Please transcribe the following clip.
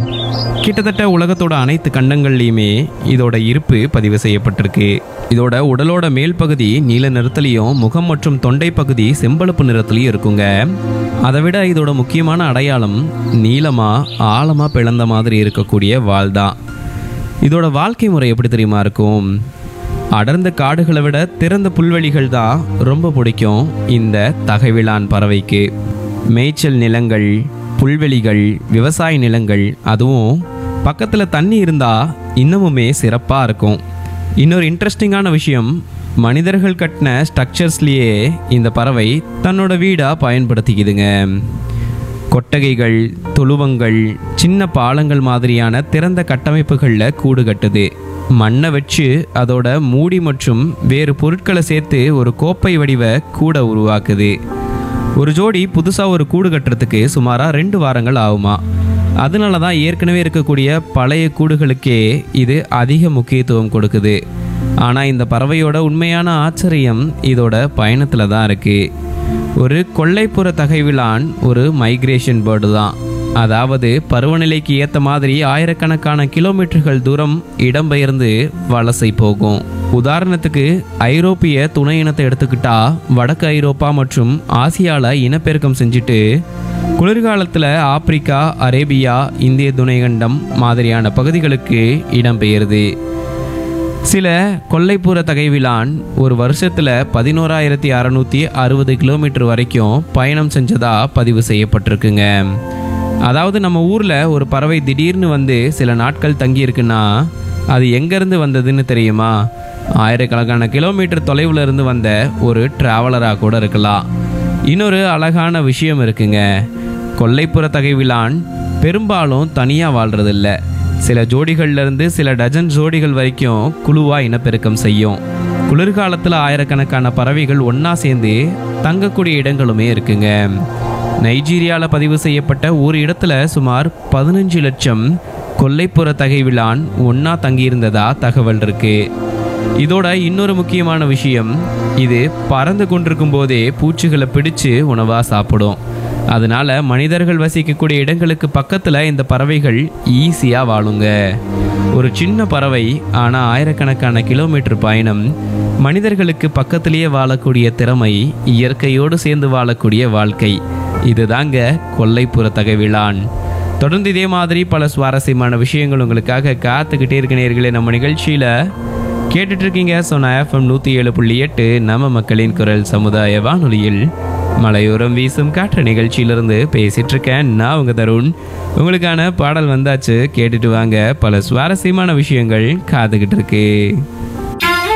கிட்டத்தட்ட உலகத்தோட அனைத்து கண்டங்கள்லையுமே இதோட இருப்பு பதிவு செய்யப்பட்டிருக்கு இதோட உடலோட மேல் பகுதி நீல நிறத்துலையும் முகம் மற்றும் தொண்டை பகுதி செம்பழுப்பு நிறத்துலையும் இருக்குங்க அதை விட இதோட முக்கியமான அடையாளம் நீளமா ஆழமா பிளந்த மாதிரி இருக்கக்கூடிய வால் தான் இதோட வாழ்க்கை முறை எப்படி தெரியுமா இருக்கும் அடர்ந்த காடுகளை விட திறந்த புல்வெளிகள் தான் ரொம்ப பிடிக்கும் இந்த தகைவிலான் பறவைக்கு மேய்ச்சல் நிலங்கள் புல்வெளிகள் விவசாய நிலங்கள் அதுவும் பக்கத்தில் தண்ணி இருந்தால் இன்னமுமே சிறப்பாக இருக்கும் இன்னொரு இன்ட்ரெஸ்டிங்கான விஷயம் மனிதர்கள் கட்டின ஸ்ட்ரக்சர்ஸ்லேயே இந்த பறவை தன்னோட வீடாக பயன்படுத்திக்குதுங்க கொட்டகைகள் தொழுவங்கள் சின்ன பாலங்கள் மாதிரியான திறந்த கட்டமைப்புகளில் கூடு கட்டுது மண்ணை வச்சு அதோட மூடி மற்றும் வேறு பொருட்களை சேர்த்து ஒரு கோப்பை வடிவ கூடை உருவாக்குது ஒரு ஜோடி புதுசாக ஒரு கூடு கட்டுறதுக்கு சுமாராக ரெண்டு வாரங்கள் ஆகுமா அதனால தான் ஏற்கனவே இருக்கக்கூடிய பழைய கூடுகளுக்கே இது அதிக முக்கியத்துவம் கொடுக்குது ஆனால் இந்த பறவையோட உண்மையான ஆச்சரியம் இதோட பயணத்தில் தான் இருக்குது ஒரு கொல்லைப்புற தகைவிலான் ஒரு மைக்ரேஷன் பேர்டு தான் அதாவது பருவநிலைக்கு ஏற்ற மாதிரி ஆயிரக்கணக்கான கிலோமீட்டர்கள் தூரம் இடம்பெயர்ந்து வலசை போகும் உதாரணத்துக்கு ஐரோப்பிய துணை இனத்தை எடுத்துக்கிட்டா வடக்கு ஐரோப்பா மற்றும் ஆசியால இனப்பெருக்கம் செஞ்சுட்டு குளிர்காலத்தில் ஆப்பிரிக்கா அரேபியா இந்திய துணைக்கண்டம் மாதிரியான பகுதிகளுக்கு இடம்பெயருது சில கொல்லைப்புற தகைவிலான் ஒரு வருஷத்தில் பதினோராயிரத்தி அறநூற்றி அறுபது கிலோமீட்டர் வரைக்கும் பயணம் செஞ்சதா பதிவு செய்யப்பட்டிருக்குங்க அதாவது நம்ம ஊரில் ஒரு பறவை திடீர்னு வந்து சில நாட்கள் தங்கியிருக்குன்னா அது எங்கேருந்து வந்ததுன்னு தெரியுமா ஆயிரக்கணக்கான கிலோமீட்டர் தொலைவில் இருந்து வந்த ஒரு டிராவலராக கூட இருக்கலாம் இன்னொரு அழகான விஷயம் இருக்குங்க கொல்லைப்புற தகைவிலான் பெரும்பாலும் தனியாக வாழ்றதில்ல சில ஜோடிகள்ல இருந்து சில டஜன் ஜோடிகள் வரைக்கும் குழுவா இனப்பெருக்கம் செய்யும் குளிர்காலத்தில் ஆயிரக்கணக்கான பறவைகள் ஒன்றா சேர்ந்து தங்கக்கூடிய இடங்களுமே இருக்குங்க நைஜீரியாவில் பதிவு செய்யப்பட்ட ஒரு இடத்துல சுமார் பதினஞ்சு லட்சம் கொல்லைப்புற தகைவிலான் ஒன்றா தங்கியிருந்ததா தகவல் இருக்கு இதோட இன்னொரு முக்கியமான விஷயம் இது பறந்து கொண்டிருக்கும் போதே பூச்சிகளை பிடிச்சு உணவாக சாப்பிடும் அதனால மனிதர்கள் வசிக்கக்கூடிய இடங்களுக்கு பக்கத்தில் இந்த பறவைகள் ஈஸியாக வாழுங்க ஒரு சின்ன பறவை ஆனால் ஆயிரக்கணக்கான கிலோமீட்டர் பயணம் மனிதர்களுக்கு பக்கத்திலேயே வாழக்கூடிய திறமை இயற்கையோடு சேர்ந்து வாழக்கூடிய வாழ்க்கை இதுதாங்க கொல்லைப்புற தகவிலான் தொடர்ந்து இதே மாதிரி பல சுவாரஸ்யமான விஷயங்கள் உங்களுக்காக காத்துக்கிட்டே இருக்க நேர்களே நம்ம நிகழ்ச்சியில் கேட்டுட்டு இருக்கீங்க சொன்ன எஃப்எம் நூற்றி ஏழு புள்ளி எட்டு நம்ம மக்களின் குரல் சமுதாய வானொலியில் மலையோரம் வீசும் காற்று நிகழ்ச்சியிலிருந்து பேசிட்டு இருக்கேன் நான் உங்க தருண் உங்களுக்கான பாடல் வந்தாச்சு கேட்டுட்டு வாங்க பல சுவாரஸ்யமான விஷயங்கள் காத்துக்கிட்டு இருக்கு